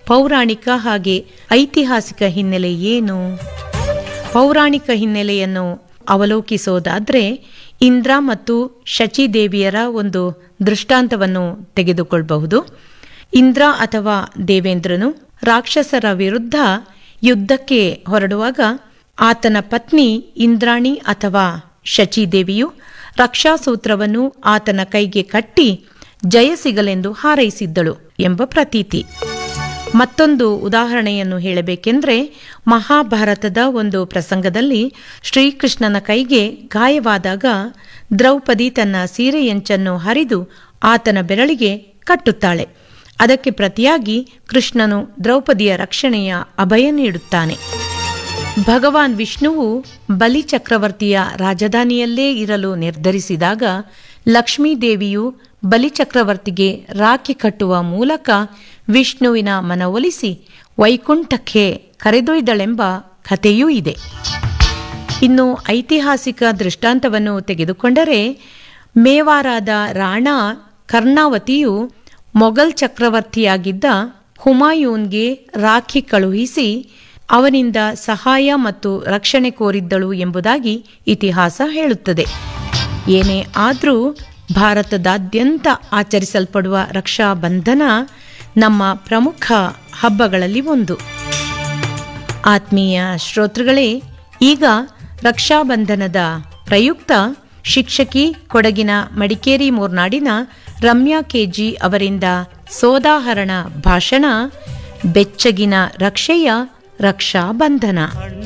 ಪೌರಾಣಿಕ ಹಾಗೆ ಐತಿಹಾಸಿಕ ಹಿನ್ನೆಲೆ ಏನು ಪೌರಾಣಿಕ ಹಿನ್ನೆಲೆಯನ್ನು ಅವಲೋಕಿಸೋದಾದ್ರೆ ಇಂದ್ರ ಮತ್ತು ಶಚಿದೇವಿಯರ ಒಂದು ದೃಷ್ಟಾಂತವನ್ನು ತೆಗೆದುಕೊಳ್ಳಬಹುದು ಇಂದ್ರ ಅಥವಾ ದೇವೇಂದ್ರನು ರಾಕ್ಷಸರ ವಿರುದ್ಧ ಯುದ್ಧಕ್ಕೆ ಹೊರಡುವಾಗ ಆತನ ಪತ್ನಿ ಇಂದ್ರಾಣಿ ಅಥವಾ ಶಚಿದೇವಿಯು ರಕ್ಷಾಸೂತ್ರವನ್ನು ಆತನ ಕೈಗೆ ಕಟ್ಟಿ ಜಯ ಸಿಗಲೆಂದು ಹಾರೈಸಿದ್ದಳು ಎಂಬ ಪ್ರತೀತಿ ಮತ್ತೊಂದು ಉದಾಹರಣೆಯನ್ನು ಹೇಳಬೇಕೆಂದ್ರೆ ಮಹಾಭಾರತದ ಒಂದು ಪ್ರಸಂಗದಲ್ಲಿ ಶ್ರೀಕೃಷ್ಣನ ಕೈಗೆ ಗಾಯವಾದಾಗ ದ್ರೌಪದಿ ತನ್ನ ಸೀರೆಯಂಚನ್ನು ಹರಿದು ಆತನ ಬೆರಳಿಗೆ ಕಟ್ಟುತ್ತಾಳೆ ಅದಕ್ಕೆ ಪ್ರತಿಯಾಗಿ ಕೃಷ್ಣನು ದ್ರೌಪದಿಯ ರಕ್ಷಣೆಯ ಅಭಯ ನೀಡುತ್ತಾನೆ ಭಗವಾನ್ ವಿಷ್ಣುವು ಬಲಿ ಚಕ್ರವರ್ತಿಯ ರಾಜಧಾನಿಯಲ್ಲೇ ಇರಲು ನಿರ್ಧರಿಸಿದಾಗ ಲಕ್ಷ್ಮೀದೇವಿಯು ಬಲಿಚಕ್ರವರ್ತಿಗೆ ರಾಖಿ ಕಟ್ಟುವ ಮೂಲಕ ವಿಷ್ಣುವಿನ ಮನವೊಲಿಸಿ ವೈಕುಂಠಕ್ಕೆ ಕರೆದೊಯ್ದಳೆಂಬ ಕಥೆಯೂ ಇದೆ ಇನ್ನು ಐತಿಹಾಸಿಕ ದೃಷ್ಟಾಂತವನ್ನು ತೆಗೆದುಕೊಂಡರೆ ಮೇವಾರಾದ ರಾಣಾ ಕರ್ಣಾವತಿಯು ಮೊಘಲ್ ಚಕ್ರವರ್ತಿಯಾಗಿದ್ದ ಹುಮಾಯೂನ್ಗೆ ರಾಖಿ ಕಳುಹಿಸಿ ಅವನಿಂದ ಸಹಾಯ ಮತ್ತು ರಕ್ಷಣೆ ಕೋರಿದ್ದಳು ಎಂಬುದಾಗಿ ಇತಿಹಾಸ ಹೇಳುತ್ತದೆ ಏನೇ ಆದರೂ ಭಾರತದಾದ್ಯಂತ ಆಚರಿಸಲ್ಪಡುವ ರಕ್ಷಾ ಬಂಧನ ನಮ್ಮ ಪ್ರಮುಖ ಹಬ್ಬಗಳಲ್ಲಿ ಒಂದು ಆತ್ಮೀಯ ಶ್ರೋತೃಗಳೇ ಈಗ ರಕ್ಷಾಬಂಧನದ ಪ್ರಯುಕ್ತ ಶಿಕ್ಷಕಿ ಕೊಡಗಿನ ಮಡಿಕೇರಿ ಮೂರ್ನಾಡಿನ ರಮ್ಯಾ ಕೆಜಿ ಅವರಿಂದ ಸೋದಾಹರಣ ಭಾಷಣ ಬೆಚ್ಚಗಿನ ರಕ್ಷೆಯ ರಕ್ಷಾಬಂಧನ